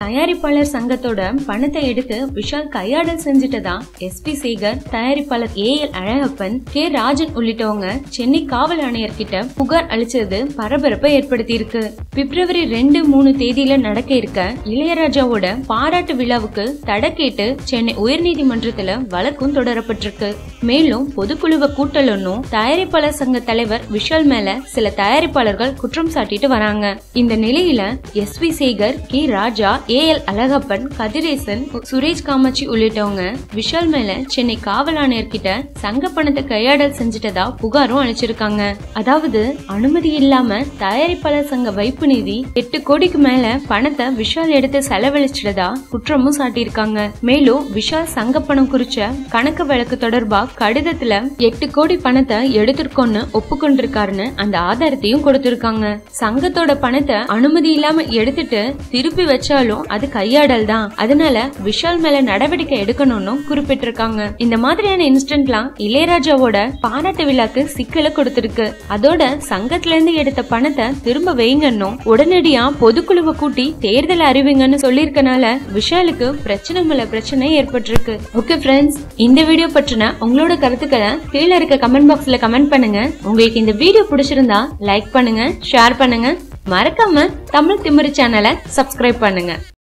தயாரிப்பாளர் சங்கத்தோட பணத்தை எடுத்து விஷால் கையாடல் செஞ்சுட்டதா எஸ் பி சேகர் தயாரிப்பாளர் A L Alagappan K Rajan உள்ளிட்டவங்க சென்னை காவல் ஆணையர் கிட்ட புகார் அளிச்சது பரபரப்பை ஏற்படுத்தி இருக்கு பிப்ரவரி ரெண்டு மூணு தேதியில நடக்க இருக்க இளையராஜாவோட பாராட்டு விழாவுக்கு தடை கேட்டு சென்னை உயர்நீதிமன்றத்துல வழக்கும் தொடரப்பட்டிருக்கு மேலும் பொதுக்குழுவை கூட்டலன்னும் தயாரிப்பாளர் சங்க தலைவர் விஷால் மேல சில தயாரிப்பாளர்கள் குற்றம் சாட்டிட்டு வராங்க இந்த நிலையில S V Sekar K Raja A L Alagappan Kathiresan Suresh Kamatchi உள்ளிட்டவங்க விஷால் மேல சென்னை காவல் ஆணையர் கிட்ட சங்க பணத்தை கையாடல் செஞ்சுட்டதா புகாரும் அளிச்சிருக்காங்க அதாவது அனுமதி இல்லாம தயாரிப்பாளர் சங்க வைப்பு நிதி எட்டு கோடிக்கு மேல பணத்தை விஷால் எடுத்து செலவழிச்சிட்டதா குற்றமும் சாட்டியிருக்காங்க மேலும் விஷால் சங்க பணம் குறிச்ச கணக்கு வழக்கு தொடர்பா கடிதத்துல எட்டு கோடி பணத்தை எடுத்திருக்கோன்னு ஒப்புக்கொண்டிருக்காருன்னு அந்த ஆதாரத்தையும் கொடுத்திருக்காங்க சங்கத்தோட பணத்தை அனுமதி இல்லாம எடுத்துட்டு திருப்பி வச்சாலும் அது கையாடல் தான் அதனால விஷால் மேல நடவடிக்கை எடுக்கணும்னு குறிப்பிட்டிருக்காங்க இந்த மாதிரியான இன்சிடென்ட்லாம் இளையராஜாவோட பாராட்டு விழாக்கு சிக்கலை கொடுத்திருக்கு அதோட சங்கத்துல இருந்து எடுத்த பணத்தை திரும்ப வைங்கன்னும் உடனடியா பொதுக்குழுவை கூட்டி தேர்தல் அறிவிங்கன்னு சொல்லியிருக்கனால விஷாலுக்கு பிரச்சனை மேல பிரச்சனை ஏற்பட்டிருக்கு ஓகே ஃப்ரெண்ட்ஸ் இந்த வீடியோ பற்றின உங்களோட கருத்துக்களை கீழே இருக்க கமெண்ட் பாக்ஸ்ல கமெண்ட் பண்ணுங்க உங்களுக்கு இந்த வீடியோ பிடிச்சிருந்தா லைக் பண்ணுங்க ஷேர் பண்ணுங்க மறக்காம தமிழ் திமிரு சேனலை சப்ஸ்கிரைப் பண்ணுங்க